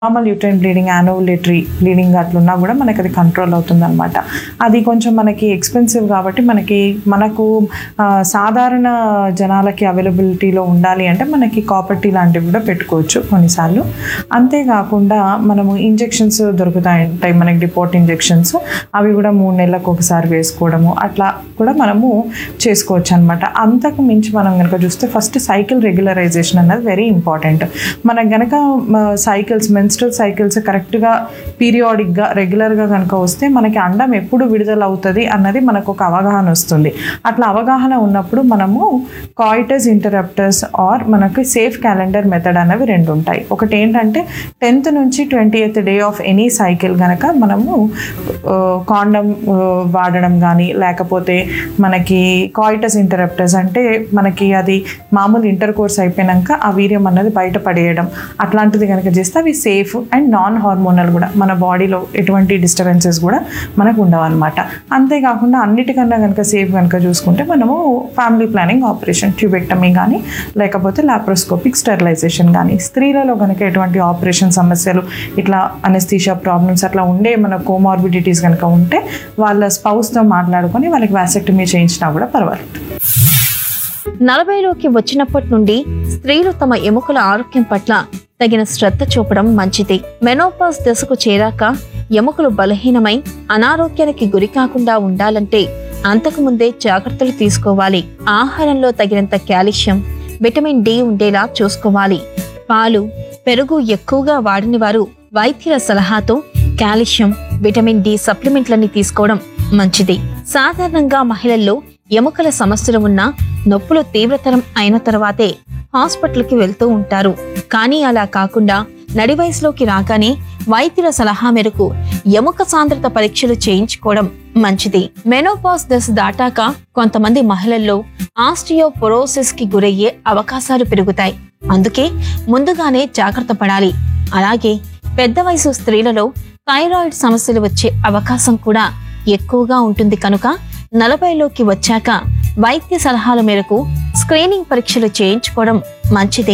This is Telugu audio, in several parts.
normal uterine bleeding anovulatory bleeding అట్లున్నా కూడా మనకి అది కంట్రోల్ అవుతుంది అనమాట అది కొంచెం మనకి ఎక్స్పెన్సివ్ కాబట్టి మనకి మనకు ఆ, సాధారణ జనాలకి అవైలబిలిటీలో ఉండాలి అంటే మనకి కాపర్టీ లాంటివి కూడా పెట్టుకోవచ్చు కొన్నిసార్లు అంతేకాకుండా మనము ఇంజెక్షన్స్ దొరుకుతాయి ఉంటాయి మనకి డిపోర్ట్ ఇంజెక్షన్స్ అవి కూడా మూడు నెలలకు ఒకసారి వేసుకోవడము అట్లా కూడా మనము చేసుకోవచ్చు అనమాట అంతకు మించి మనం కనుక చూస్తే ఫస్ట్ సైకిల్ రెగ్యులరైజేషన్ అన్నది వెరీ ఇంపార్టెంట్ మనకు గనక సైకిల్స్ మెన్స్ట్రల్ సైకిల్స్ కరెక్ట్గా పీరియాడిక్గా రెగ్యులర్గా కనుక వస్తే మనకి అండం ఎప్పుడు విడుదల అవుతుంది అన్నది మనకు ఒక అవగాహన వస్తుంది అట్లా అవగాహన ఉన్నప్పుడు మనము కాయిటస్ ఇంటరప్టర్స్ ఆర్ మనకి సేఫ్ క్యాలెండర్ మెథడ్ అనేవి రెండు ఉంటాయి ఒకటి ఏంటంటే టెన్త్ నుంచి twenty eighth day of any cycle కనుక మనము కాండం వాడడం కానీ లేకపోతే మనకి కాయిటస్ ఇంటరప్టర్స్ అంటే మనకి అది మామూలు ఇంటర్ కోర్స్ అయిపోయాక ఆ వీర్యం అన్నది బయట పడేయడం అట్లాంటిది కనుక చేస్తే అవి సేఫ్ అండ్ నాన్ హార్మోనల్ కూడా మన బాడీలో ఎటువంటి డిస్టర్బెన్సెస్ కూడా మనకు ఉండవన్నమాట అంతేకాకుండా అన్నిటికన్నా కనుక సేఫ్ కనుక చూసుకుంటే మనము ఫ్యామిలీ ప్లానింగ్ ఆపరేషన్ ట్యూబెక్టమీ కానీ లేకపోతే లాప్రోస్కోపిక్ స్టెరిలైజేషన్ కానీ స్త్రీలలో కనుక ఎటువంటి ఆపరేషన్ సమస్యలు ఇట్లా అనస్థీషియా ప్రాబ్లమ్స్ అట్లా ఉండే మన కోమార్బిడిటీస్ కనుక ఉంటే వాళ్ళ స్పౌస్తో మాట్లాడుకొని వాళ్ళకి వ్యాసెక్టమీ చేయించినా కూడా పర్వాలేదు నలభైలోకి వచ్చినప్పటి నుండి స్త్రీలు తమ ఎముకల ఆరోగ్యం పట్ల తగిన శ్రద్ధ చూపడం మంచిది మెనోపాస్ దశకు చేరాక ఎముకలు బలహీనమై అనారోగ్యానికి గురి కాకుండా ఉండాలంటే అంతకుముందే జాగ్రత్తలు తీసుకోవాలి ఆహారంలో తగినంత కాల్షియం విటమిన్ డి ఉండేలా చూసుకోవాలి పాలు పెరుగు ఎక్కువగా వాడని వారు వైద్యుల సలహాతో కాల్షియం విటమిన్ డి సప్లిమెంట్లని తీసుకోవడం మంచిది సాధారణంగా మహిళల్లో ఎముకల సమస్యలు ఉన్నా నొప్పులు తీవ్రతరం అయిన తర్వాతే హాస్పిటల్కి వెళ్తూ ఉంటారు కానీ అలా కాకుండా నడి వయసులోకి రాగానే వైద్యుల సలహా మేరకు ఎముక సాంద్రత పరీక్షలు చేయించుకోవడం మంచిది మెనోపాస్ దశ దాటాక కొంతమంది మహిళల్లో ఆస్టియోపొరోసిస్ కి గురయ్యే అవకాశాలు పెరుగుతాయి అందుకే ముందుగానే జాగ్రత్త పడాలి అలాగే పెద్ద వయసు స్త్రీలలో థైరాయిడ్ సమస్యలు వచ్చే అవకాశం కూడా ఎక్కువగా ఉంటుంది కనుక నలభైలోకి వచ్చాక వైద్య సలహాల మేరకు స్క్రీనింగ్ పరీక్షలు చేయించుకోవడం మంచిది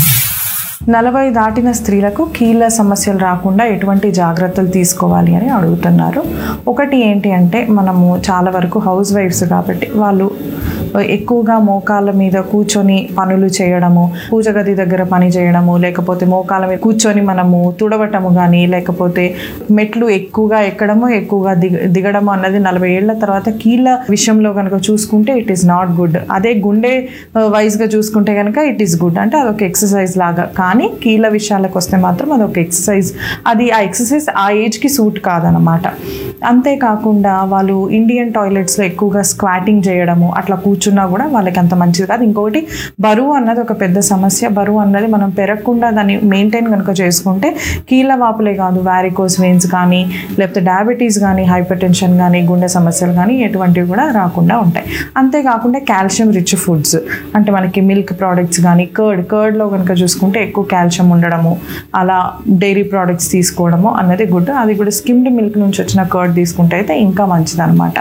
నలభై దాటిన స్త్రీలకు కీళ్ళ సమస్యలు రాకుండా ఎటువంటి జాగ్రత్తలు తీసుకోవాలి అని అడుగుతున్నారు ఒకటి ఏంటి అంటే మనము చాలా వరకు హౌస్ వైఫ్స్ కాబట్టి వాళ్ళు ఎక్కువగా మోకాళ్ళ మీద కూర్చొని పనులు చేయడము పూజ గది దగ్గర పని చేయడము లేకపోతే మోకాళ్ళ మీద కూర్చొని మనము తుడవటము కానీ లేకపోతే మెట్లు ఎక్కువగా ఎక్కడము ఎక్కువగా దిగ దిగడము అన్నది నలభై ఏళ్ల తర్వాత కీళ్ళ విషయంలో కనుక చూసుకుంటే ఇట్ ఈస్ నాట్ గుడ్ అదే గుండె వైజ్గా చూసుకుంటే కనుక ఇట్ ఈస్ గుడ్ అంటే అదొక ఎక్సర్సైజ్ లాగా కానీ కీళ్ళ విషయాలకు వస్తే మాత్రం అదొక ఎక్సర్సైజ్ అది ఆ ఎక్సర్సైజ్ ఆ ఏజ్కి సూట్ కాదనమాట అంతేకాకుండా వాళ్ళు ఇండియన్ టాయిలెట్స్లో ఎక్కువగా స్క్వాటింగ్ చేయడము అట్లా కూర్చున్నా కూడా వాళ్ళకి అంత మంచిది కాదు ఇంకొకటి బరువు అన్నది ఒక పెద్ద సమస్య బరువు అన్నది మనం పెరగకుండా దాన్ని మెయింటైన్ కనుక చేసుకుంటే కీళ్ళ వాపులే కాదు వ్యారికోస్ వెయిన్స్ కానీ లేకపోతే డయాబెటీస్ కానీ హైపర్ టెన్షన్ కానీ గుండె సమస్యలు కానీ ఎటువంటివి కూడా రాకుండా ఉంటాయి అంతేకాకుండా కాల్షియం రిచ్ ఫుడ్స్ అంటే మనకి మిల్క్ ప్రోడక్ట్స్ కానీ కర్డ్ కర్డ్లో కనుక చూసుకుంటే ఎక్కువ కాల్షియం ఉండడము అలా డైరీ ప్రోడక్ట్స్ తీసుకోవడము అన్నది గుడ్ అది కూడా స్కిమ్డ్ మిల్క్ నుంచి వచ్చిన కర్డ్ తీసుకుంటే అయితే ఇంకా మంచిదన్నమాట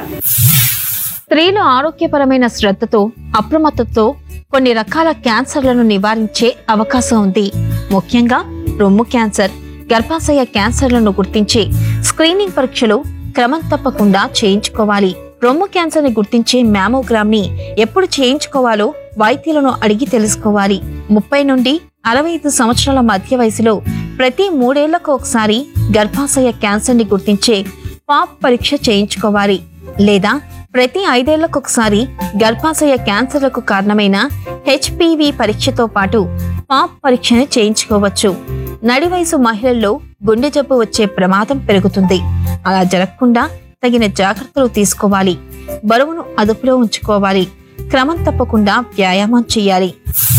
స్త్రీలు ఆరోగ్యపరమైన శ్రద్ధతో అప్రమత్తతో కొన్ని రకాల క్యాన్సర్లను నివారించే అవకాశం ఉంది ముఖ్యంగా రొమ్ము క్యాన్సర్ గర్భాశయ క్యాన్సర్లను గుర్తించే స్క్రీనింగ్ పరీక్షలు క్రమం తప్పకుండా చేయించుకోవాలి రొమ్ము క్యాన్సర్ ని గుర్తించే మ్యామోగ్రామ్ ని ఎప్పుడు చేయించుకోవాలో వైద్యులను అడిగి తెలుసుకోవాలి ముప్పై నుండి అరవై ఐదు సంవత్సరాల మధ్య వయసులో ప్రతి మూడేళ్లకు ఒకసారి గర్భాశయ క్యాన్సర్ ని గుర్తించే పాప్ పరీక్ష చేయించుకోవాలి లేదా ప్రతి ఐదేళ్లకు ఒకసారి గర్భాశయ క్యాన్సర్లకు కారణమైన హెచ్పివి పరీక్షతో పాటు పాప్ పరీక్షను చేయించుకోవచ్చు నడి వయసు మహిళల్లో గుండె జబ్బు వచ్చే ప్రమాదం పెరుగుతుంది అలా జరగకుండా తగిన జాగ్రత్తలు తీసుకోవాలి బరువును అదుపులో ఉంచుకోవాలి క్రమం తప్పకుండా వ్యాయామం చేయాలి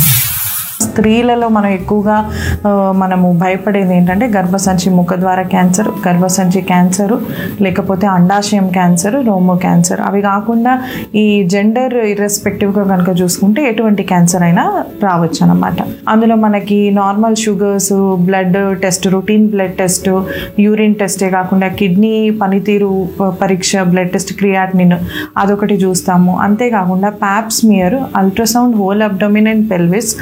స్త్రీలలో మనం ఎక్కువగా ఆ, మనము భయపడేది ఏంటంటే గర్భసంచి ముఖద్వార క్యాన్సర్ గర్భసంచి క్యాన్సరు లేకపోతే అండాశయం క్యాన్సర్ రోమో క్యాన్సర్ అవి కాకుండా ఈ జెండర్ ఇర్రెస్పెక్టివ్గా కనుక చూసుకుంటే ఎటువంటి క్యాన్సర్ అయినా రావచ్చు అనమాట అందులో మనకి normal sugars blood test routine blood test urine టెస్టే కాకుండా కిడ్నీ పనితీరు ప- పరీక్ష బ్లడ్ టెస్ట్ క్రియాటినిన్ అదొకటి చూస్తాము అంతేకాకుండా pap smear ultrasound whole abdomen and pelvis and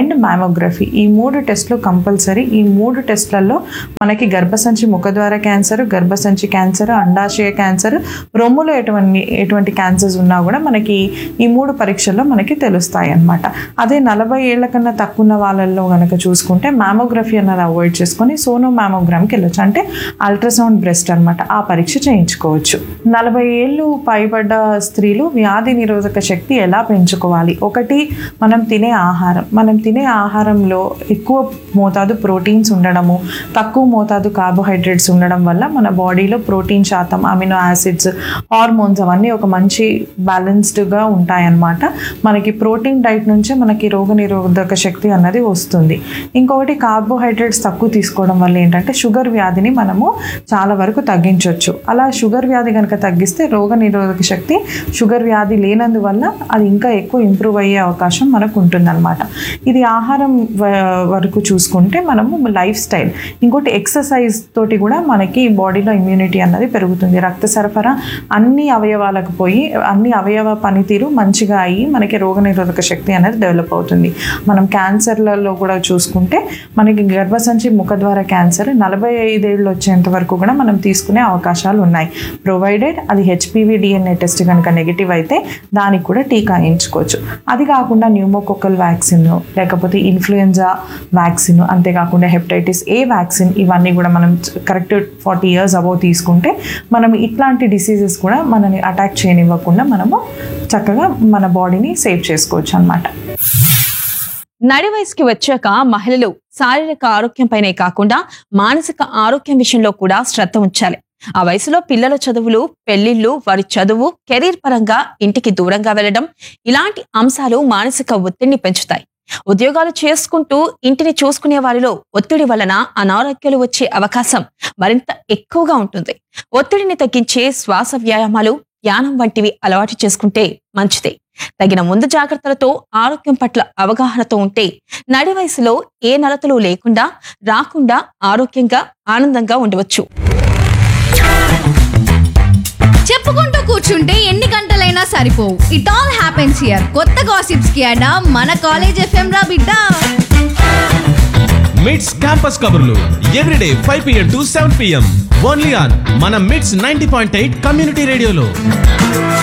and mammography ఈ మూడు టెస్ట్లు కంపల్సరీ ఈ మూడు టెస్ట్లలో మనకి గర్భసంచి ముఖద్వార క్యాన్సర్ గర్భసంచి క్యాన్సర్ అండాశయ క్యాన్సర్ రొమ్ములో ఎటువంటి ఎటువంటి క్యాన్సర్స్ ఉన్నా కూడా మనకి ఈ మూడు పరీక్షల్లో మనకి తెలుస్తాయి అన్నమాట అదే నలభై ఏళ్ల కన్నా తక్కువ ఉన్న వాళ్ళల్లో కనుక చూసుకుంటే మ్యామోగ్రఫీ అన్నది అవాయిడ్ చేసుకొని సోనో మ్యామోగ్రామ్కి వెళ్ళొచ్చు అంటే అల్ట్రాసౌండ్ బ్రెస్ట్ అన్నమాట ఆ పరీక్ష చేయించుకోవచ్చు నలభై ఏళ్ళు పైబడ్డ స్త్రీలు వ్యాధి నిరోధక శక్తి ఎలా పెంచుకోవాలి ఒకటి మనం తినే ఆహారం మనం తినే ఆహారంలో ఎక్కువ మోతాదు ప్రోటీన్స్ ఉండడము తక్కువ మోతాదు కార్బోహైడ్రేట్స్ ఉండడం వల్ల మన బాడీలో ప్రోటీన్ శాతం అమినో యాసిడ్స్ హార్మోన్స్ అవన్నీ ఒక మంచి బ్యాలెన్స్డ్గా ఉంటాయన్నమాట మనకి ప్రోటీన్ డైట్ నుంచే మనకి రోగ నిరోధక శక్తి అన్నది వస్తుంది ఇంకొకటి కార్బోహైడ్రేట్స్ తక్కువ తీసుకోవడం వల్ల ఏంటంటే షుగర్ వ్యాధిని మనము చాలా వరకు తగ్గించవచ్చు అలా షుగర్ వ్యాధి కనుక తగ్గిస్తే రోగ నిరోధక శక్తి షుగర్ వ్యాధి లేనందువల్ల అది ఇంకా ఎక్కువ ఇంప్రూవ్ అయ్యే అవకాశం మనకు ఉంటుందన్నమాట ఇది ఆహారం వ- వరకు చూసుకుంటే మనము లైఫ్ స్టైల్ ఇంకోటి ఎక్సర్సైజ్ తోటి కూడా మనకి బాడీలో ఇమ్యూనిటీ అన్నది పెరుగుతుంది రక్త సరఫరా అన్ని అవయవాలకు పోయి అన్ని అవయవ పనితీరు మంచిగా అయ్యి మనకి రోగనిరోధక శక్తి అనేది డెవలప్ అవుతుంది మనం క్యాన్సర్లలో కూడా చూసుకుంటే మనకి గర్భసంచి ముఖద్వార క్యాన్సర్ నలభై ఐదేళ్ళు వచ్చేంత వరకు కూడా మనం తీసుకునే అవకాశాలు ఉన్నాయి ప్రొవైడెడ్ అది హెచ్పివి డిఎన్ఏ టెస్ట్ కనుక నెగిటివ్ అయితే దానికి కూడా టీకా వేయించుకోవచ్చు అది కాకుండా న్యూమోకోకల్ వ్యాక్సిన్ లేకపోతే ఇన్ఫ్లుయెంజా వ్యాక్సిన్ అంతేకాకుండా హెపటైటిస్ ఏ వ్యాక్సిన్ ఇవన్నీ కూడా మనం కరెక్ట్ ఫార్టీ ఇయర్స్ అబౌవ్ తీసుకుంటే మనం ఇట్లాంటి డిసీజెస్ కూడా మనని అటాక్ చేయనివ్వకుండా మనము చక్కగా మన బాడీని సేవ్ చేసుకోవచ్చు అన్నమాట నడి వయసుకి వచ్చాక మహిళలు శారీరక ఆరోగ్యంపైనే కాకుండా మానసిక ఆరోగ్యం విషయంలో కూడా శ్రద్ధ ఉంచాలి ఆ వయసులో పిల్లల చదువులు పెళ్లిళ్ళు వారి చదువు కెరీర్ పరంగా ఇంటికి దూరంగా వెళ్లడం ఇలాంటి అంశాలు మానసిక ఒత్తిడిని పెంచుతాయి ఉద్యోగాలు చేసుకుంటూ ఇంటిని చూసుకునే వారిలో ఒత్తిడి వలన అనారోగ్యాలు వచ్చే అవకాశం మరింత ఎక్కువగా ఉంటుంది ఒత్తిడిని తగ్గించే శ్వాస వ్యాయామాలు ధ్యానం వంటివి అలవాటు చేసుకుంటే మంచిదే తగిన ముందు జాగ్రత్తలతో ఆరోగ్యం పట్ల అవగాహనతో ఉంటే నడి వయసులో ఏ నలతలు లేకుండా రాకుండా ఆరోగ్యంగా ఆనందంగా ఉండవచ్చు చెప్పుకుంటూ కూర్చుంటే ఎన్ని గంటలైనా సరిపోవు ఇట్ ఆల్ హ్యాపెన్స్ హియర్ కొత్త గాసిప్స్ కి అడా మన కాలేజ్ ఎఫ్ఎం రా బిడ్డ మిడ్స్ క్యాంపస్ కబుర్లు everyday five PM to seven PM only on మన Mids ninety point eight community రేడియోలో